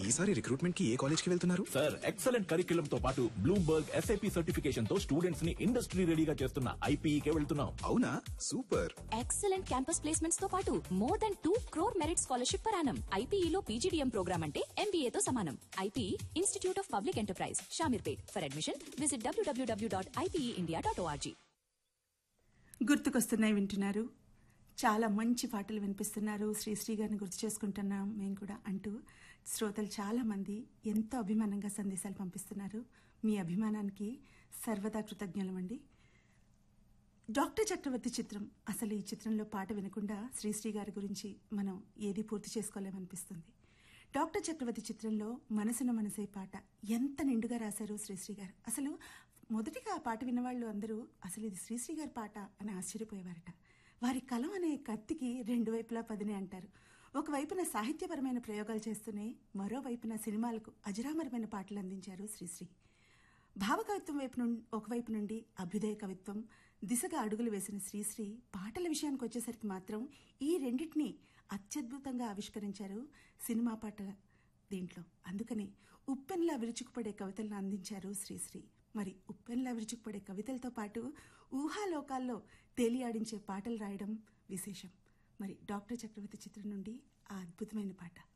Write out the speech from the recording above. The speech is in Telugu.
ఈసారి రిక్రూట్మెంట్ కి ఏ కాలేజ్ కి వెళ్తున్నారు సార్ ఎక్సలెంట్ కరికులం తో పాటు బ్లూంబర్గ్ ఎస్ఐపి సర్టిఫికేషన్ తో స్టూడెంట్స్ ని ఇండస్ట్రీ రెడీగా చేస్తున్న ఐపీఈకే వెళ్తున్నాం అవునా సూపర్ ఎక్సలెంట్ క్యాంపస్ ప్లేస్మెంట్స్ తో పాటు more than two crore merit scholarship పరానం ఐపీఈలో పీజీడీఎం ప్రోగ్రామ్ అంటే ఎంబీఏ తో సమానం IPE institute of public enterprise Shamirpet for admission visit WWW dot IPE India dot ORG గుర్తుకొస్తున్నాయి వింటున్నారు చాలా మంచి పాటలు వినిపిస్తున్నారు శ్రీశ్రీ గారిని గుర్తు చేసుకుంటున్నాం మేము కూడా అంటూ శ్రోతలు చాలా మంది ఎంతో అభిమానంగా సందేశాలు పంపిస్తున్నారు మీ అభిమానానికి సర్వదా కృతజ్ఞులమండి డాక్టర్ చక్రవర్తి చిత్రం అసలు ఈ చిత్రంలో పాట వినకుండా శ్రీశ్రీ గారి గురించి మనం ఏది పూర్తి చేసుకోలేమనిపిస్తుంది డాక్టర్ చక్రవర్తి చిత్రంలో మనసున మనసే పాట ఎంత నిండుగా రాశారు శ్రీశ్రీ గారు అసలు మొదటిగా ఆ పాట విన్నవాళ్ళు అందరూ అసలు ఇది శ్రీశ్రీ గారి పాట అని ఆశ్చర్యపోయేవారట వారి కలం అనే కత్తికి రెండు వైపులా పదినే అంటారు ఒకవైపున సాహిత్యపరమైన ప్రయోగాలు చేస్తూనే మరోవైపున సినిమాలకు అజరామరమైన పాటలు అందించారు శ్రీశ్రీ భావకవిత్వం వైపు నుండి ఒకవైపు నుండి అభ్యుదయ కవిత్వం దిశగా అడుగులు వేసిన శ్రీశ్రీ పాటల విషయానికి వచ్చేసరికి మాత్రం ఈ రెండింటినీ అత్యద్భుతంగా ఆవిష్కరించారు సినిమా పాటల దీంట్లో అందుకనే ఉప్పెన్లా విరుచుకుపడే కవితలను అందించారు శ్రీశ్రీ మరి ఉప్పెన్లా విరుచుకుపడే కవితలతో పాటు ఊహాలోకాల్లో తేలియాడించే పాటలు రాయడం విశేషం మరి డాక్టర్ చక్రవర్తి చిత్రం నుండి ఆ అద్భుతమైన పాట